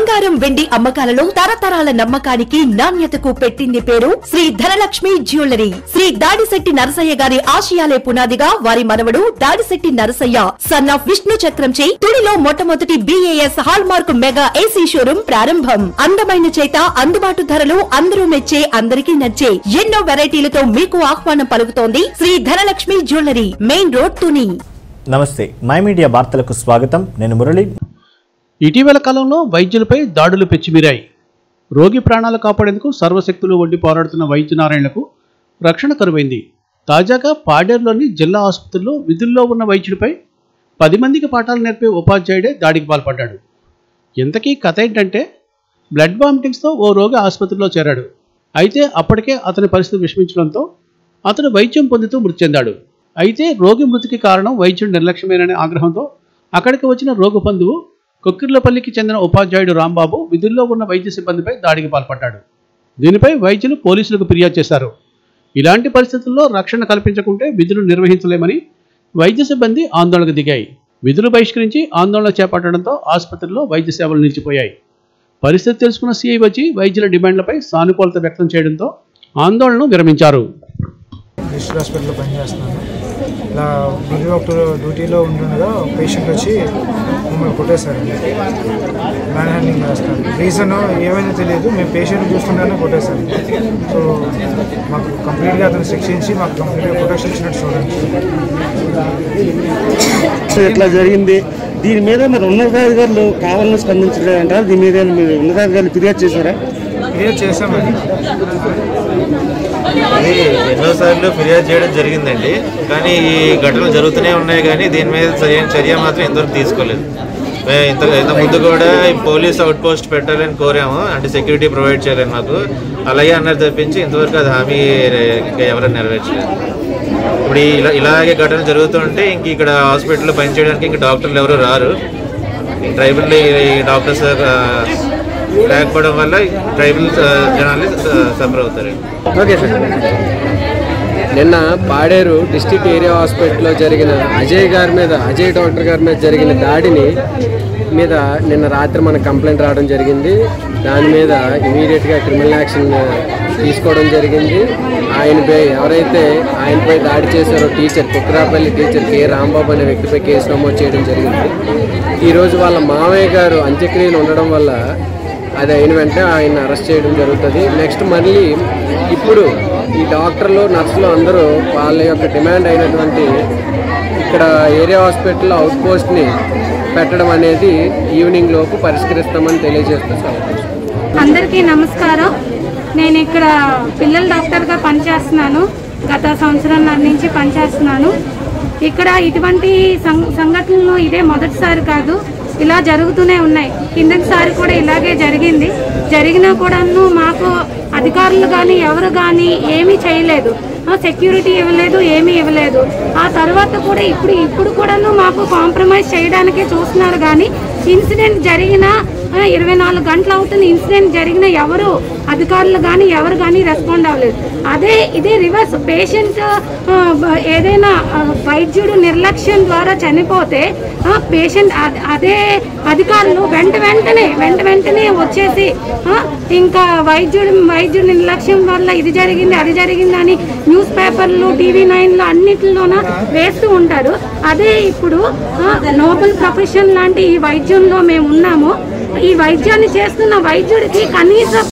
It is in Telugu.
బంగారం వెండి అమ్మకాలలో తరతరాల నమ్మకానికి నాణ్యతకు పెట్టింది పేరు శ్రీ ధనలక్ష్మి జ్యువెలరీ శ్రీ దాడిశెట్టి నరసయ్య గారి ఆశయాలే పునాదిగా వారి మనవడు దాడిశెట్టి నరసయ్య సన్ ఆఫ్ విష్ణు చక్రంచే తుడిలో మొట్టమొదటి BAS hallmark mega AC showroom ప్రారంభం అందమైన చేత అందుబాటు ధరలు అందరూ మెచ్చే అందరికీ నచ్చే ఎన్నో వెరైటీలతో మీకు ఆహ్వానం పలుకుతోంది Sri Dhanalakshmi jewellery main road Tuni నమస్తే మై మీడియా వార్తలకు స్వాగతం నేను మురళి ఇటీవల కాలంలో వైద్యులపై దాడులు పెచ్చిమిరాయి రోగి ప్రాణాలు కాపాడేందుకు సర్వశక్తులు వడ్డీ పోరాడుతున్న వైద్యనారాయణలకు రక్షణ కరువైంది తాజాగా పాడేరులోని జిల్లా ఆసుపత్రిలో విధుల్లో ఉన్న వైద్యుడిపై పది మందికి పాఠాలు నేర్పే ఉపాధ్యాయుడే దాడికి పాల్పడ్డాడు ఇంతకీ కథ ఏంటంటే బ్లడ్ వామిటింగ్స్తో ఓ రోగి ఆసుపత్రిలో చేరాడు అయితే అప్పటికే అతని పరిస్థితి విషమించడంతో అతను వైద్యం పొందుతూ మృతి చెందాడు అయితే రోగి మృతికి కారణం వైద్యుడి నిర్లక్ష్యమేననే ఆగ్రహంతో అక్కడికి వచ్చిన రోగు బంధువు కొక్కిర్లపల్లికి చెందిన ఉపాధ్యాయుడు రాంబాబు విధుల్లో ఉన్న వైద్య సిబ్బందిపై దాడికి పాల్పడ్డాడు దీనిపై వైద్యులు పోలీసులకు ఫిర్యాదు చేశారు ఇలాంటి పరిస్థితుల్లో రక్షణ కల్పించకుంటే విధులు నిర్వహించలేమని వైద్య సిబ్బంది ఆందోళనకు దిగాయి విధులు బహిష్కరించి ఆందోళన చేపట్టడంతో ఆసుపత్రిలో వైద్య సేవలు నిలిచిపోయాయి పరిస్థితి తెలుసుకున్న సీఐ వచ్చి వైద్యుల డిమాండ్లపై సానుకూలత వ్యక్తం చేయడంతో ఆందోళనను విరమించారు డిస్ట్రిక్ట్ హాస్పిటల్లో పనిచేస్తున్నాను ఇలా డ్యూటీ డాక్టర్ డ్యూటీలో ఉంటుండగా పేషెంట్ వచ్చి మమ్మల్ని కొట్టేశారండి మ్యాన్ హ్యాండింగ్ చేస్తారు రీజన్ ఏమైందో తెలియదు మేము పేషెంట్ చూస్తుండగానే కొట్టేశారు సో మాకు కంప్లీట్గా అతను శిక్షించి మాకు కంప్లీట్గా ప్రొటెక్షన్ ఇచ్చినట్టు చూడండి ఇట్లా జరిగింది దీని మీద మీరు ఉన్నతాధికారులు కావాలని స్పందించలేదు అంటారు దీని మీద మీరు ఉన్నతాధికారులు ఫిర్యాదు చేశారా క్లియర్ చేసామండి అది ఎన్నోసార్లు ఫిర్యాదు చేయడం జరిగిందండి కానీ ఈ ఘటనలు జరుగుతూనే ఉన్నాయి కానీ దీని మీద సరైన చర్య మాత్రం ఇంతవరకు తీసుకోలేదు మేము ఇంత ఇంత ముందు కూడా పోలీస్ అవుట్ పోస్ట్ పెట్టాలని కోరాము అంటే సెక్యూరిటీ ప్రొవైడ్ చేయాలని మాకు అలాగే అన్నారు తప్పించి ఇంతవరకు అది హామీ ఇంకా ఎవరైనా నెరవేర్చలేదు ఇప్పుడు ఈ ఇలా ఇలాగే ఘటనలు జరుగుతుంటే ఇంక ఇక్కడ హాస్పిటల్లో పనిచేయడానికి ఇంక డాక్టర్లు ఎవరు రారు ట్రైబల్ డాక్టర్స్ లేకపోవడం వల్ల ట్రైబల్ జనాలు సఫర్ అవుతారు ఓకే సార్ నిన్న పాడేరు డిస్టిక్ ఏరియా హాస్పిటల్లో జరిగిన అజయ్ గారి మీద అజయ్ డాక్టర్ గారి మీద జరిగిన దాడిని మీద నిన్న రాత్రి మనకు కంప్లైంట్ రావడం జరిగింది దాని మీద ఇమీడియట్గా క్రిమినల్ యాక్షన్ తీసుకోవడం జరిగింది ఆయనపై ఎవరైతే ఆయనపై దాడి చేశారో teacher Kukrapalli teacher K Rambabu అనే వ్యక్తిపై కేసు నమోదు చేయడం జరిగింది ఈరోజు వాళ్ళ మామయ్య గారు అంత్యక్రియలు ఉండడం వల్ల అది అయిన వెంటనే ఆయన అరెస్ట్ చేయడం జరుగుతుంది నెక్స్ట్ మళ్ళీ ఇప్పుడు ఈ డాక్టర్లు నర్సులు అందరూ వాళ్ళ యొక్క డిమాండ్ అయినటువంటి ఇక్కడ ఏరియా హాస్పిటల్లో అవుట్ పోస్ట్ని పెట్టడం అనేది ఈవినింగ్ లోపు పరిష్కరిస్తామని తెలియజేస్తున్నాం అందరికీ నమస్కారం నేను ఇక్కడ పిల్లల డాక్టర్గా పనిచేస్తున్నాను గత సంవత్సరంన్నర నుంచి పనిచేస్తున్నాను ఇక్కడ ఇటువంటి సం- సంఘటనలు ఇదే మొదటిసారి కాదు ఇలా జరుగుతూనే ఉన్నాయి కిందటిసారి కూడా ఇలాగే జరిగింది జరిగినా కూడాను మాకు అధికారులు కానీ ఎవరు కానీ ఏమీ చేయలేదు సెక్యూరిటీ ఇవ్వలేదు ఏమీ ఇవ్వలేదు ఆ తర్వాత కూడా ఇప్పుడు ఇప్పుడు కూడాను మాకు కాంప్రమైజ్ చేయడానికే చూస్తున్నారు కానీ ఇన్సిడెంట్ జరిగిన ఆ, ఇరవై నాలుగు గంటలు అవుతున్న ఇన్సిడెంట్ జరిగిన ఎవరు అధికారులు కానీ ఎవరు కానీ రెస్పాండ్ అవ్వలేదు అదే ఇదే రివర్స్ పేషెంట్ ఏదైనా ఆ, వైద్యుడు నిర్లక్ష్యం ద్వారా చనిపోతే పేషెంట్ అదే అధికారులు వెంట వెంటనే వెంట వెంటనే వచ్చేసి ఆ, ఇంకా వైద్యుడు వైద్యుడి నిర్లక్ష్యం వల్ల ఇది జరిగింది అది జరిగింది అని న్యూస్ పేపర్లు టీవీ నైన్లు అన్నిటిలోన వేస్తూ ఉంటారు అదే ఇప్పుడు నోబెల్ ప్రొఫెషన్ లాంటి ఈ వైద్యంలో మేము ఉన్నాము ఈ వైద్యాన్ని చేస్తున్న వైద్యుడికి కనీస